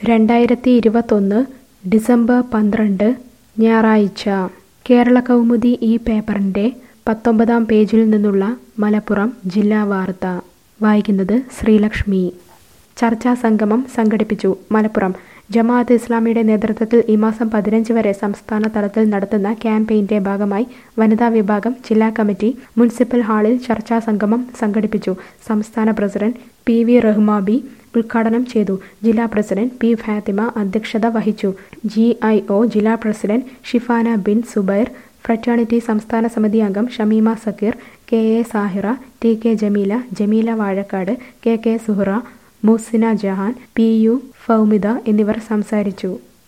രണ്ടായിരത്തി ഇരുപത്തൊന്ന് ഡിസംബർ പന്ത്രണ്ട് ഞായറാഴ്ച കേരള കൗമുദി ഈ പേപ്പറിൻ്റെ പത്തൊമ്പതാം പേജിൽ നിന്നുള്ള മലപ്പുറം ജില്ലാ വാർത്ത വായിക്കുന്നത് ശ്രീലക്ഷ്മി ചർച്ചാ സംഗമം സംഘടിപ്പിച്ചു മലപ്പുറം ജമാഅത്ത് ഇസ്ലാമിയുടെ നേതൃത്വത്തിൽ ഈ മാസം പതിനഞ്ച് വരെ സംസ്ഥാന തലത്തിൽ നടത്തുന്ന ക്യാമ്പയിന്റെ ഭാഗമായി വനിതാ വിഭാഗം ജില്ലാ കമ്മിറ്റി മുനിസിപ്പൽ ഹാളിൽ ചർച്ചാ സംഗമം സംഘടിപ്പിച്ചു സംസ്ഥാന പ്രസിഡന്റ് പി വി റഹ്മാബി ഉദ്ഘാടനം ചെയ്തു ജില്ലാ പ്രസിഡന്റ് പി ഫാത്തിമ അധ്യക്ഷത വഹിച്ചു ജി ഐ ഒ ജില്ലാ പ്രസിഡന്റ് ഷിഫാന ബിൻ സുബൈർ ഫ്രറ്റേണിറ്റി സംസ്ഥാന സമിതി അംഗം Shameema Sakkeer K A Sahira T K Jameela Jameela Vazhakkad K K Suhara Muhsina Jahan P U Faumida എന്നിവർ സംസാരിച്ചു